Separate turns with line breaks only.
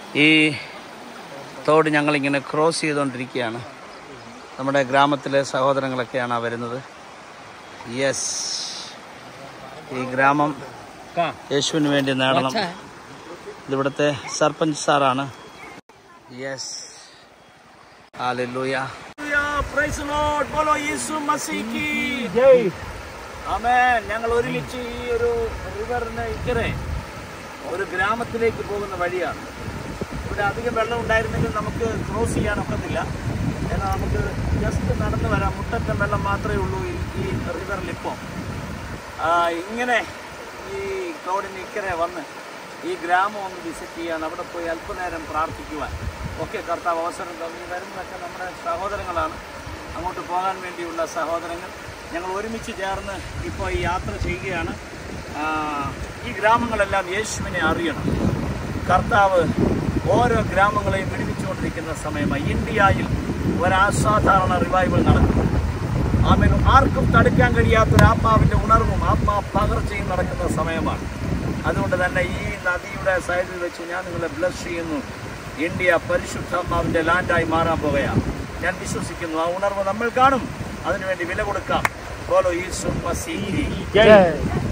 ഈ തോട് ഞങ്ങളിങ്ങനെ ക്രോസ് ചെയ്തുകൊണ്ടിരിക്കുകയാണ് നമ്മുടെ ഗ്രാമത്തിലെ സഹോദരങ്ങളൊക്കെയാണ് ആ വരുന്നത് യെസ് ഈ ഗ്രാമം യേശുവിന് വേണ്ടി നേടണം ഇതിവിടുത്തെ സർപഞ്ച് സാറാണ് yes Hallelujah. Praise the Lord. ബോലോ യേശു മസീഹ് ജയ് ആമേൻ ഞങ്ങൾ ഒരുമിച്ച് ഈ ഒരു റിവറിന് ഇക്കരെ ഒരു ഗ്രാമത്തിലേക്ക് പോകുന്ന വഴിയാണ് ഇവിടെ അധികം വെള്ളം ഉണ്ടായിരുന്നെങ്കിൽ നമുക്ക് ക്രോസ് ചെയ്യാൻ ഒക്കത്തില്ല എന്നാൽ നമുക്ക് ജസ്റ്റ് നടന്നു വരാം മുട്ടറ്റം വെള്ളം മാത്രമേ ഉള്ളൂ ഈ- ഈ റിവറിൽ ഇപ്പോൾ ഇങ്ങനെ ഈ തോടിന് ഇക്കരെ വന്ന് ഈ ഗ്രാമം ഒന്ന് വിസിറ്റ് ചെയ്യാൻ അവിടെ പോയി അല്പനേരം പ്രാർത്ഥിക്കുവാൻ ഒക്കെ കർത്താവ് അവസരം തന്നു ഈ വരുന്നതൊക്കെ നമ്മുടെ സഹോദരങ്ങളാണ് അങ്ങോട്ട് പോകാൻ വേണ്ടിയുള്ള സഹോദരങ്ങൾ ഞങ്ങൾ ഒരുമിച്ച് ചേർന്ന് ഇപ്പോൾ ഈ യാത്ര ചെയ്യുകയാണ് ആ, ഈ ഗ്രാമങ്ങളെല്ലാം യേശുവിനെ അറിയണം കർത്താവ് ഓരോ ഗ്രാമങ്ങളെയും വിടുവിച്ചുകൊണ്ടിരിക്കുന്ന സമയമായി ഇന്ത്യയിൽ ഒരസാധാരണ റിവൈവൽ നടക്കുന്നു ആമേൻ ആർക്കും തടുക്കാൻ കഴിയാത്തൊരു ആത്മാവിന്റെ ഉണർവും ആത്മാ പകർച്ചയും നടക്കുന്ന സമയമാണ് അതുകൊണ്ട് തന്നെ ഈ നദിയുടെ സൈഡിൽ വെച്ച് ഞാൻ നിങ്ങളെ ബ്ലസ് ചെയ്യുന്നു ഇന്ത്യ പരിശുദ്ധാത്മാവിന്റെ ലാൻഡായി മാറാൻ പോകുകയാണ് ഞാൻ വിശ്വസിക്കുന്നു ആ ഉണർവ് നമ്മൾ കാണും അതിനുവേണ്ടി വില കൊടുക്കാം ബോലോ ഈശോ മസീഹി
ജയ്